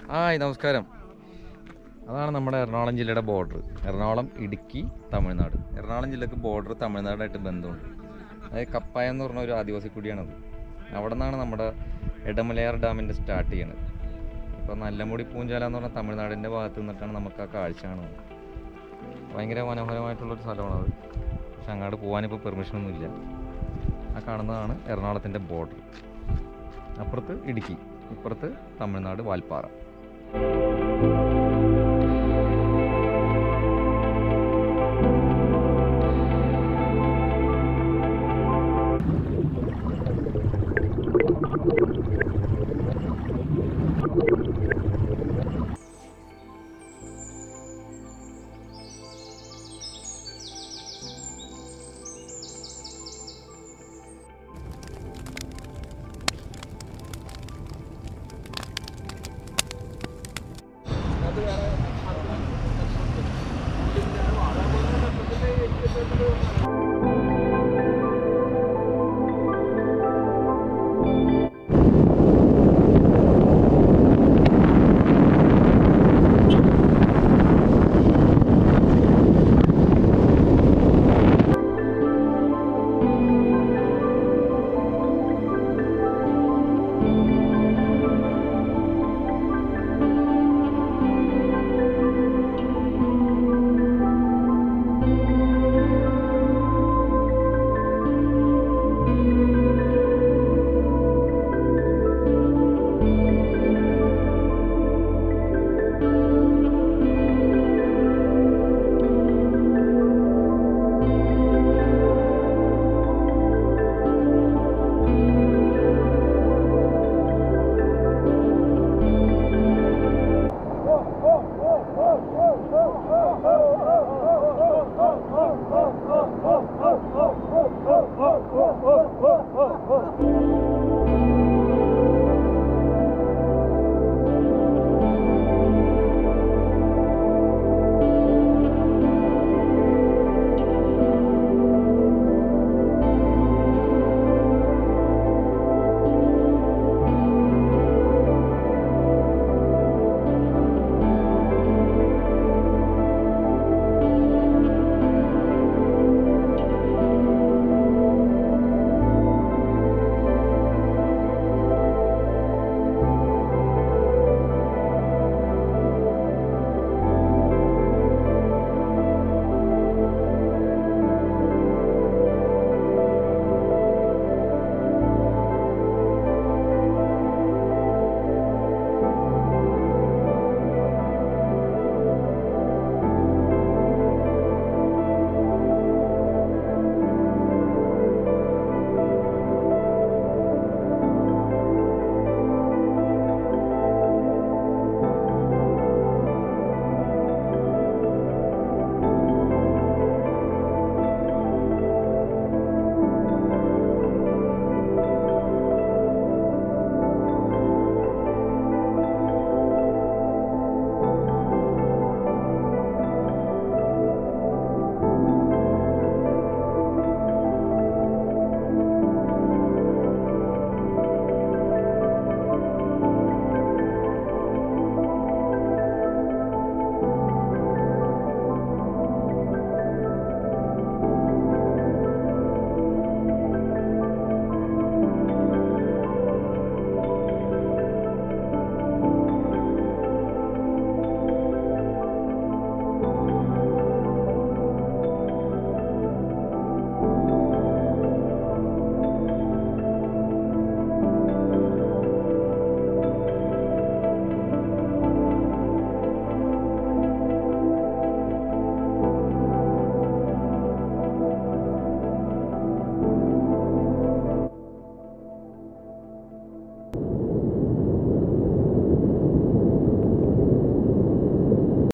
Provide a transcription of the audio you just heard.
hi നമസ്കാരം അതാണ് നമ്മുടെ എറണാകുളം ജില്ലയുടെ ബോർഡർ എറണാകുളം ഇടുക്കി തമിഴ്നാട് എറണാകുളം ജില്ലക്ക് ബോർഡർ തമിഴ്നാടായിട്ട് ബന്ധമുണ്ട് അതായത് കപ്പായ എന്ന് പറഞ്ഞ ഒരു ആദിവാസി കുടിയാണത് അവിടെ നിന്നാണ് നമ്മുടെ എടമലയാർ ഡാമിൻ്റെ സ്റ്റാർട്ട് ചെയ്യണത് ഇപ്പോൾ നല്ലമുടി പൂഞ്ചാല എന്ന് പറഞ്ഞ തമിഴ്നാടിൻ്റെ ഭാഗത്ത് നിന്നിട്ടാണ് നമുക്ക് ആ കാഴ്ച കാണുന്നത് ഭയങ്കര മനോഹരമായിട്ടുള്ളൊരു സ്ഥലമാണത് പക്ഷെ അങ്ങോട്ട് പോകാനിപ്പോൾ പെർമിഷനൊന്നും ഇല്ല ആ കാണുന്നതാണ് എറണാകുളത്തിൻ്റെ ബോർഡർ അപ്പുറത്ത് ഇടുക്കി ഇപ്പുറത്ത് തമിഴ്നാട് വാൽപ്പാറ അത് വേറെ